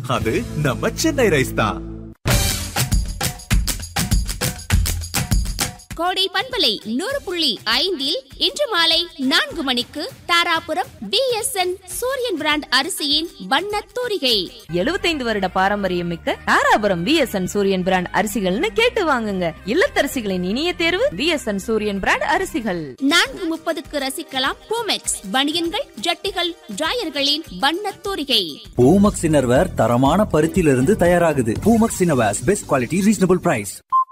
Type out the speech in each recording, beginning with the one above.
அது நம்ம சென்னை ரைஸ் தான் கோடை பண்பலை நூறு புள்ளி ஐந்தில் இன்று மாலை நான்கு மணிக்கு தாராபுரம் பிஎஸ்என் சூரியன் பிராண்ட் அரிசியின் வண்ணத் தூரிகை எழுபத்தைந்து வருட பாரம்பரியம் மிக்க தாராபுரம் பிஎஸ்என் சூரியன் பிராண்ட் அரிசிகள்னு கேட்டு வாங்குங்க இல்லத்தரசிகளின் இனிய தேர்வு பிஎஸ்என் சூரியன் பிராண்ட் அரிசிகள் நான்கு முப்பதுக்கு ரசிக்கலாம் பூமெக்ஸ் பனியன்கள் ஜட்டிகள் டிராயர்களின் வண்ணத் தூரிகை பூமக்ஸ் இன்னர்வேர் தரமான பருத்தியிலிருந்து தயாராகுது Poomex innerwears best quality reasonable price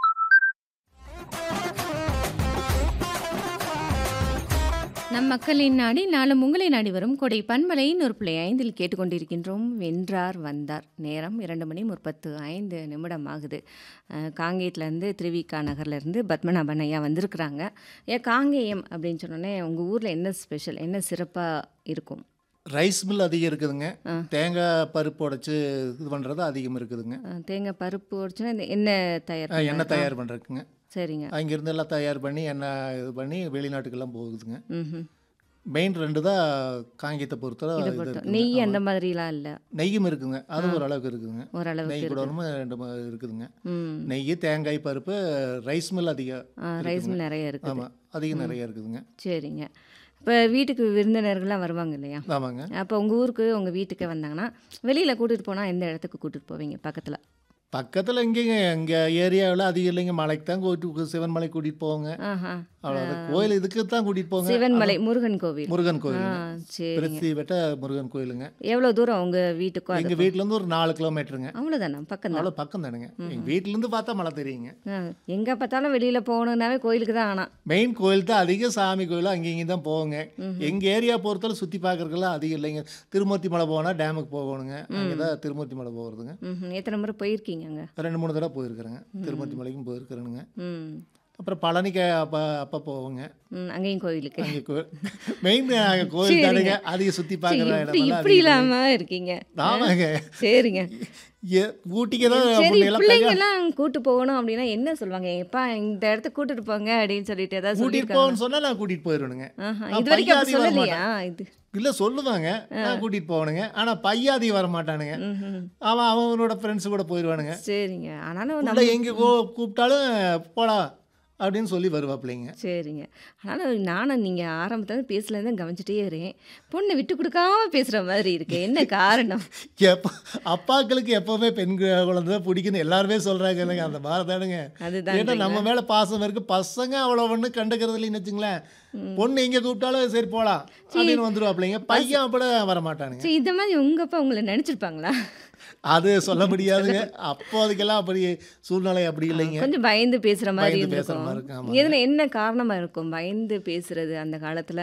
நம் மக்களின் நாடி நாளும் உங்களை நாடி வரும் கொடை பன்மலையின் ஒரு பிள்ளை ஐந்தில் கேட்டுக்கொண்டிருக்கின்றோம் வென்றார் வந்தார் நேரம் இரண்டு மணி முப்பத்து ஐந்து நிமிடம் ஆகுது அஹ், காங்கேயத்துலேருந்து திருவிக்கா நகர்லேருந்து பத்மநாபன் ஐயா வந்திருக்கிறாங்க ஏன் காங்கேயம் அப்படின்னு சொன்னோன்னே உங்கள் ஊரில் என்ன ஸ்பெஷல் என்ன சிறப்பாக இருக்கும் ரைஸ் மில் அதிகம் இருக்குதுங்க ஆ. தேங்காய் பருப்பு உடைச்சு இது பண்ணுறது அதிகம் இருக்குதுங்க அஹ், தேங்காய் பருப்பு உடைச்சுன்னா இந்த எண்ணெய் தயார் ஆ, எண்ணெய் பண்ணுறதா? தயார் பண்ணுறதுக்குங்க சரிங்க அங்கேருந்து எல்லாம் தயார் பண்ணி எண்ணெய் இது பண்ணி வெளிநாட்டுக்கெல்லாம் போகுதுங்க ம் மெயின் ரெண்டு தான் காங்கியத்தை பொறுத்தவரை இதை இது பொறுத்த இருக்குங்க. நெய் அந்த ஆமா. மாதிரிலாம் இல்லை நெய்யும் இருக்குங்க அது ஓரளவுக்கு இருக்குதுங்க ஓரளவுக்கு நெய் இருக்கு. கூட ரெண்டு ம- இருக்குதுங்க ம் நெய் தேங்காய் பருப்பு ரைஸ் மில் அதிகம் ரைஸ் இருக்குதுங்க. மில் நிறைய இருக்குது ஆமாம் அதிகம் நிறைய இருக்குதுங்க சரிங்க இப்போ வீட்டுக்கு விருந்தினர்கள்லாம் வருவாங்க இல்லையா ஆமாங்க அப்போ உங்கள் ஊருக்கு உங்கள் வீட்டுக்கு வந்தாங்கன்னா வெளியில் கூட்டிகிட்டு போனால் எந்த இடத்துக்கு கூட்டிகிட்டு போவீங்க பக்கத்தில் பக்கத்தில் எங்கேங்க எங்கள் ஏரியாவில் அதிகம் இல்லைங்க மலைக்கு தான் கூட்டி சிவன்மலை கூட்டிகிட்டு போவோங்க ஆஹா அவ்வளோ கோயில் இதுக்கு தான் கூட்டிகிட்டு போங்க சிவன்மலை முருகன் கோவில் முருகன் ஆ கோயில் சரிங்க பிரசி வெட்ட முருகன் கோயிலுங்க எவ்வளோ தூரம் உங்கள் வீட்டுக்கும் எங்கள் அதுக்கும்? வீட்டிலேருந்து ஒரு நாலு கிலோமீட்டருங்க அவ்வளோதானா பக்கம் தான் அவ்வளோ பக்கம் தானுங்க எங்கள் வீட்டிலேருந்து பார்த்தா மழை தெரியுங்க எங்கே பார்த்தாலும் வெளியில் போகணுன்னாவே கோயிலுக்கு தான் ஆனால் மெயின் கோயில் தான் அதிகம் சாமி கோயில் அங்கே இங்கேயும் தான் போவோங்க எங்கள் ஏரியா பொறுத்தவரை சுற்றி பார்க்கறதுக்கெல்லாம் அதிகம் இல்லைங்க திருமூர்த்தி மலை போனால் டேமுக்கு போகணுங்க அங்கே தான் திருமூர்த்தி மலை போகிறதுங்க ம் எத்தனை முறை போயிருக்கீங்க அங்கே ரெண்டு மூணு தடவை போயிருக்கிறேங்க திருமூர்த்தி மலைக்கும் போயிருக்கிறேனுங்க ம் அப்புறம் பழனிக்கு அப்போ அப்போ போவோங்க ம் அங்கேயும் கோயிலுக்கு அங்கே கோயில் மெயின் கோயில் தானுங்க அதிகம் சுற்றி சரி, பார்க்குற இப்படி இடமெல்லாம் இப்படி அதிகம் இல்லாமல் இருக்கீங்க ஆமாங்க சரிங்க ஏ- ஊட்டிக்கு தான் சரி முன்னையெல்லாம் பிள்ளைங்க தனியா- எல்லாம் கூட்டு போகணும் அப்படின்னா என்ன சொல்லுவாங்க எப்பா இந்த இடத்துக்கு கூட்டிட்டு போங்க அப்படின்னு சொல்லிட்டு ஏதாவது கூட்டிட்டு சொல்லியிருக்காங்க போகணும்னு சொன்னா நான் கூட்டிட்டு போயிடுவேனுங்க ஆஹா, நான் இது வரைக்கும் அப்படி பையாதி வர சொல்லலையா இது இல்ல சொல்லுவாங்க நான் கூட்டிட்டு போவனுங்க ஆனா பையாதி வர மாட்டானுங்க ம்ஹும். அவன் அவனோட ஃப்ரெண்ட்ஸ் கூட போயிடுவானுங்க சரிங்க ஆனாலும் உள்ள நம்ம எங்க கூ- கூப்பிட்டாலும் போடா அப்படின்னு சொல்லி வருவாப்பிள்ளைங்க சரிங்க ஆனாலும் நானும் நீங்கள் ஆரம்பத்துல பேசலேருந்து கவனிச்சிட்டே வரேன் பொண்ணை விட்டு கொடுக்காம பேசுகிற மாதிரி இருக்கு என்ன காரணம் எப்போ அப்பாக்களுக்கு எப்பவுமே பெண் குழந்தை தான் பிடிக்குன்னு எல்லாருமே சொல்றாங்க இல்லைங்க அந்த மாதிரி தானுங்க அதுதான் ஏன்னா நம்ம மேல பாசம் இருக்கு பசங்க அவ்வளோ ஒன்றும் கண்டுக்கிறது இல்லைன்னு வச்சுங்களேன் பொண்ணு எங்க கூப்பிட்டாலும் சரி போலாம் அப்படின்னு வந்துருவாப்பிள்ளைங்க பையன் அப்பட வர மாட்டானுங்க சரி இந்த மாதிரி உங்கள் அப்பா உங்களை நினச்சிருப்பாங்களா அது சொல்ல முடியாதுங்க அப்போ அதுக்கெல்லாம் அப்படி சூழ்நிலை அப்படி இல்லைங்க கொஞ்சம் பயந்து பேசுகிற மாதிரி பயந்து பேசுற மாதிரி இருக்கும், இருக்கும் ஆமாங்க. எதுல என்ன காரணமாக இருக்கும் பயந்து பேசுறது அந்த காலத்தில்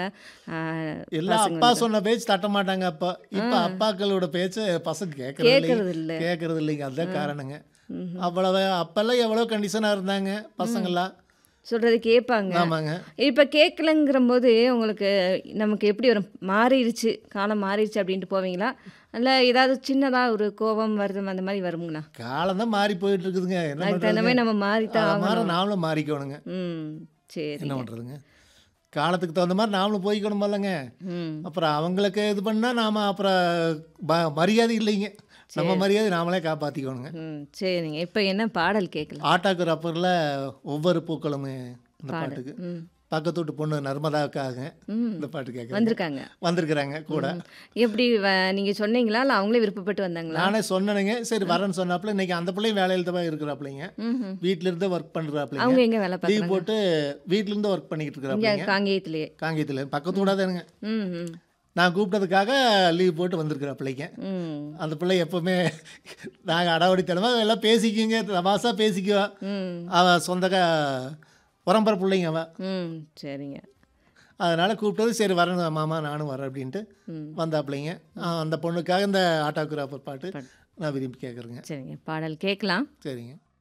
எல்லாம் அப்பா சொன்ன பேச்சு தட்ட மாட்டாங்க அப்பா இப்ப அப்பாக்களோட பேச்ச பசங்க கேட்கறது கேட்கறது இல்ல. கேட்கறது இல்லைங்க அதுதான் காரணங்க அவ்வளவு அப்பெல்லாம் எவ்வளவு கண்டிஷனா இருந்தாங்க பசங்கெல்லாம் சொல்கிறது கேட்பாங்க ஆமாங்க இப்போ கேட்கலங்கிற போது உங்களுக்கு நமக்கு எப்படி வரும் மாறிடுச்சு காலம் மாறிடுச்சு அப்படின்ட்டு போவீங்களா இல்லை ஏதாவது சின்னதாக ஒரு கோபம் வருது அந்த மாதிரி வருங்களா காலம் தான் மாறி போயிட்டு இருக்குதுங்க என்ன அதுக்கு தகுந்த மாதிரி நம்ம மாறித்தான் பண்றது மாற ஆகணும் நாமளும் மாறிக்கணுங்க ம் சரி என்ன பண்றதுங்க காலத்துக்கு தகுந்த மாதிரி நாமளும் போய்க்கணும் இல்லைங்க ம் அப்புறம் அவங்களுக்கு இது பண்ணா நாம அப்புறம் ப- மரியாதை இல்லைங்க நம்ம மரியாதை நாமளே காப்பாத்திக்கணுங்க ம் சரிங்க இப்போ என்ன பாடல் கேட்கலாம் ஆட்டாக்கு ரப்பரில் ஒவ்வொரு பூக்களும் இந்த பாடு பாட்டுக்கு ம் பக்கத்து வீட்டு பொண்ணு நர்மதாவுக்காக ம் இந்த பாட்டு கேட்க வந்திருக்காங்க வந்திருக்கிறாங்க கூட எப்படி வ- நீங்க சொன்னீங்களா இல்லை அவங்களே விருப்பப்பட்டு வந்தாங்களா நானே சொன்னேனுங்க சரி வரேன்னு சொன்னாப்புல இன்னைக்கு அந்த பிள்ளையும் வேலையில் தான் இருக்கிறாப்புலைங்க ம் வீட்டில இருந்தே ஒர்க் அவங்க பண்ணுறாப்புலைங்க எங்க வேலை லீவ் பார்க்குறாங்க போட்டு வீட்டில இருந்து ஒர்க் பண்ணிக்கிட்டு இங்கே இருக்கிறாப்புலைங்க காங்கேயத்திலேயே காங்கேயத்தில் பக்கத்து கூட தானுங்க ம் ம் நான் கூப்பிட்டதுக்காக லீவ் போட்டு வந்திருக்கிறாப்புலைங்க ம் அந்த பிள்ளை எப்பவுமே நாங்கள் அடாவடித்தனமாக எல்லாம் பேசிக்குங்க தமாசா பேசிக்குவோம் ம் அவன் சொந்தக்கா உரம்பர பிள்ளைங்க அவன் ம் சரிங்க அதனால் கூப்பிட்டது சரி வரேன் மாமா நானும் வரேன் அப்படின்ட்டு ம் வந்தாப்புலைங்க ஆ, அந்த பொண்ணுக்காக இந்த ஆட்டோகிராஃபர் பாட்டு நான் விரும்பி கேட்குறேங்க சரிங்க பாடல் கேட்கலாம் சரிங்க